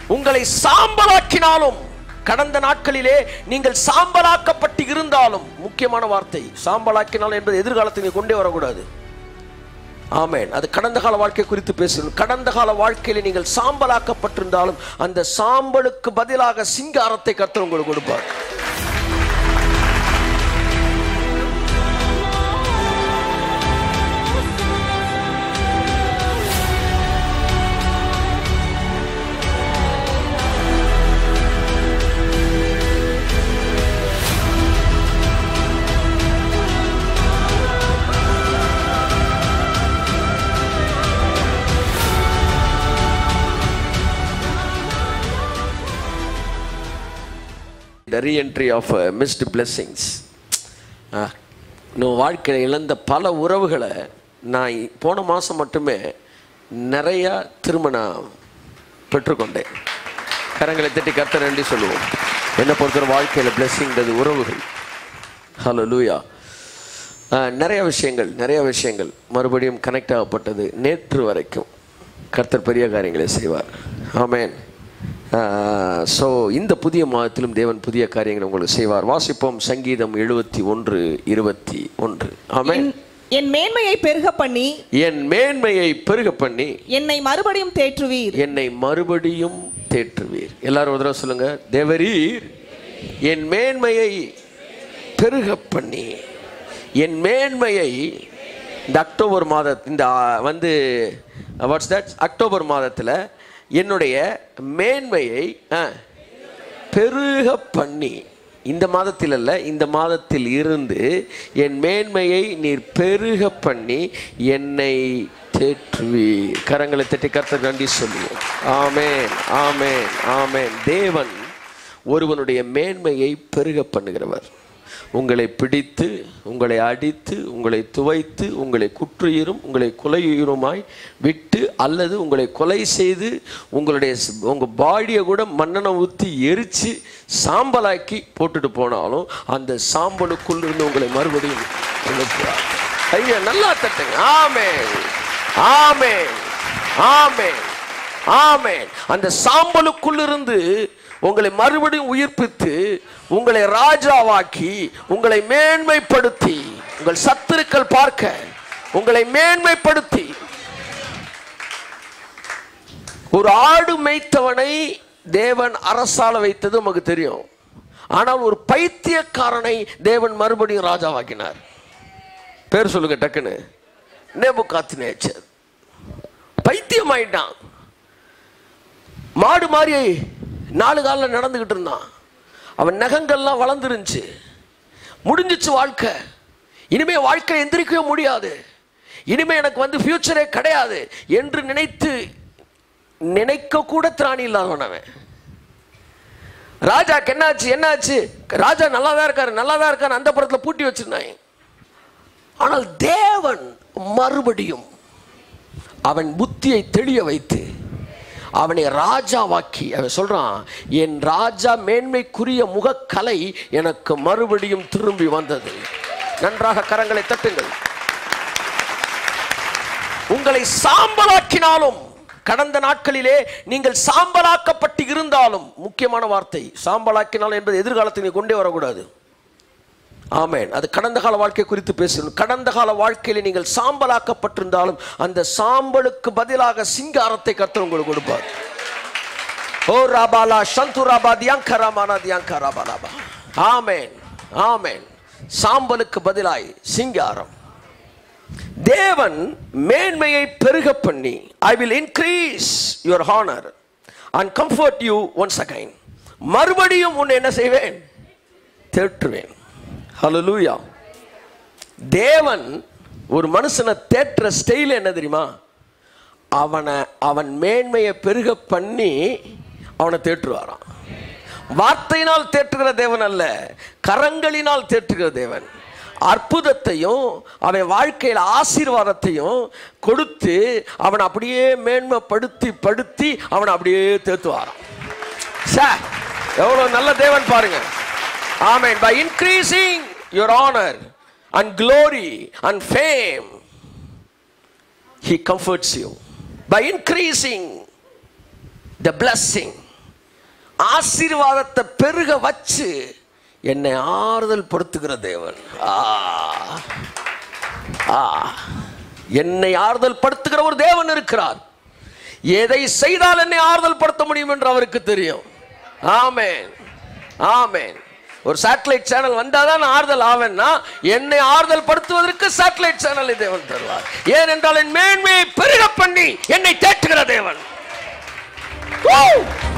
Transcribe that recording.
உங்களை சாம்பலாக்கினாலும் கடந்த நாட்களிலே நீங்கள் சாம்பலாக்கப்பட்டு இருந்தாலும் முக்கியமான வார்த்தை சாம்பலாக்கினாலும் என்பது எதிர்காலத்தை நீங்க கொண்டே வரக்கூடாது ஆமென் அது கடந்த கால வாழ்க்கை குறித்து பேசணும் கடந்த கால வாழ்க்கையில நீங்கள் சாம்பலாக்கப்பட்டிருந்தாலும் அந்த சாம்பலுக்கு பதிலாக சிங்காரத்தை கர்த்தர் உங்களுக்கு கொடுப்பார் the re-entry of uh, missed blessings ஆஹ், நம்ம வாழ்க்கையில் இழந்த பல உறவுகளை நான் இ- போன மாதம் மட்டுமே நிறையா திரும்ப நான் பெற்றுக்கொண்டேன் கரங்களை தட்டி கர்த்தர் நன்றி சொல்லுவோம் என்னை பொறுத்தவரை வாழ்க்கையில் பிளெஸ்ஸிங்கிறது உறவுகள் ஹலோ லூயா நிறைய விஷயங்கள் நிறைய விஷயங்கள் மறுபடியும் கனெக்ட் ஆகப்பட்டது நேற்று வரைக்கும் கர்த்தர் பெரிய காரியங்களை செய்வார் ஆமென் ஸோ இந்த புதிய மாதத்திலும் தேவன் புதிய காரியங்களை உங்களுக்கு செய்வார் வாசிப்போம் சங்கீதம் எழுபத்தி ஒன்று இருபத்தி ஒன்று ஆமென் என்- என் மேன்மையை பெருக பண்ணி என் மேன்மையை பெருக பண்ணி என்னை மறுபடியும் தேற்றுவீர் என்னை மறுபடியும் தேற்றுவீர் எல்லாரும் ஒரு தடவை சொல்லுங்க தேவரீர் என் மேன்மையை பெருக பண்ணி என் மேன்மையை இந்த அக்டோபர் மாத இந்த ஆ, வந்து வாட்ஸ் தட் அக்டோபர் மாதத்தில் என்னுடைய மேன்மையை ஆ, பெருக பண்ணி இந்த மாதத்தில் அல்ல இந்த மாதத்தில் இருந்து என் மேன்மையை நீர் பெருக பண்ணி என்னை தேற்றுவீர் கரங்களை தட்டி கர்த்தர் நன்றி சொல்லுவோம் ஆமென் ஆமென் ஆமென் தேவன் ஒருவனுடைய மேன்மையை பெருக பண்ணுகிறவர் உங்களை பிடித்து உங்களை அடித்து உங்களை துவைத்து உங்களை குற்றுயிரும் உங்களை கொலையுயிருமாய் விட்டு அல்லது உங்களை கொலை செய்து உங்களுடைய ஸ்- உங்க பாடியை கூட மண்ணெண்ணை ஊற்றி எரித்து சாம்பலாக்கி போட்டுட்டு போனாலும் அந்த சாம்பலுக்குள் இருந்து உங்களை மறுபடியும் எழுப்புவார் ஐயா நல்லா தட்டுங்க ஆமென் ஆமென் ஆமென் ஆமென் அந்த சாம்பலுக்குள் இருந்து உங்களை மறுபடியும் உயிர்ப்பித்து உங்களை ராஜாவாக்கி உங்களை மேன்மைப்படுத்தி உங்கள் சத்துருக்கள் பார்க்க உங்களை மேன்மைப்படுத்தி ஒரு ஆடு மேய்த்தவனை தேவன் அரசால வைத்தது நமக்கு தெரியும் ஆனால் ஒரு பைத்தியக்காரனை தேவன் மறுபடியும் ராஜாவாக்கினார் பேர் சொல்லுங்க டக்குன்னு நேபுகாத்து நேச்சர் பைத்தியம் ஆயிட்டான் மாடு மாதிரி நாலு காலில் நடந்துக்கிட்டு இருந்தான் அவன் நகங்கள்லாம் வளர்ந்துருந்துச்சு முடிஞ்சிச்சு வாழ்க்கை இனிமே வாழ்க்கை எந்திரிக்கவே முடியாது இனிமே எனக்கு வந்து ஃபியூச்சரே கிடையாது என்று நினைத்து நினைக்க கூட திராணி இல்லாதவன் அவன் ராஜாக்கு என்னாச்சு என்னாச்சு ராஜா நல்லா தான் இருக்காரு நல்லா தான் இருக்காரு அந்த புறத்தில் பூட்டி வச்சிருந்தாங்க ஆனால் தேவன் மறுபடியும் அவன் புத்தியை தெளிய வைத்து அவனை ராஜாவாக்கி அவன் சொல்றான் என் ராஜா மேன்மைக்குரிய முகக்கலை எனக்கு மறுபடியும் திரும்பி வந்தது நன்றாக கரங்களை தட்டுங்கள் உங்களை சாம்பலாக்கினாலும் கடந்த நாட்களிலே நீங்கள் சாம்பலாக்கப்பட்டு இருந்தாலும் முக்கியமான வார்த்தை சாம்பலாக்கினாலும் என்பது எதிர்காலத்தை நீ கொண்டே வரக்கூடாது ஆமென் அது கடந்த கால வாழ்க்கை குறித்து பேசணும் கடந்த கால வாழ்க்கையில நீங்கள் சாம்பலாக்கப்பட்டிருந்தாலும் அந்த சாம்பலுக்கு பதிலாக சிங்காரத்தை கர்த்தர் உங்களுக்கு கொடுப்பார் ஓ ராபாலா சந்து ராபா தியாங்கராமானா தியாங்கராபாலாபா ஆமென் ஆமென் சாம்பலுக்கு பதிலாய் சிங்காரம் தேவன் மேன்மையை பெருக பண்ணி I will increase your honour and comfort you once again மறுபடியும் உன்னை என்ன செய்வேன் தேற்றுவேன் ஹalleluya தேவன் ஒரு மனுஷனை தேற்ற ஸ்டைல் என்ன தெரியுமா அவனை அவன் மேன்மையை பெருக பண்ணி அவனை தேற்றுவாராம் வார்த்தையினால் தேற்றுகிற தேவன் அல்ல கரங்களினால் தேற்றுகிற தேவன் அற்புதத்தையும் அவன் வாழ்க்கையில் ஆசீர்வாதத்தையும் கொடுத்து அவனை அப்படியே மேன்மைப்படுத்தி படுத்தி அவனை அப்படியே தேத்துவாராம் சார் எவ்வளவு நல்ல தேவன் பாருங்க ஆமென் by increasing your honor and glory and fame he comforts you by increasing the blessing ஆசீர்வாதத்தை பெருக வச்சு என்னை ஆறுதல் படுத்துகிற தேவன் ஆ ஆ என்னை ஆறுதல் படுத்துகிற ஒரு தேவன் இருக்கிறார் எதை செய்தால் என்னை ஆறுதல் படுத்த முடியும் என்று அவருக்கு தெரியும் ஆமென் ஆமென் ஒரு சேட்டலைட் சேனல் வந்தாதான் நான் ஆறுதல் ஆவேன்னா என்னை ஆறுதல் படுத்துவதற்கு சேட்டலைட் சேனலை தேவன் தருவார் ஏனென்றால் என் மேன்மையை பெருக பண்ணி என்னை தேற்றுகிற தேவன் Woo!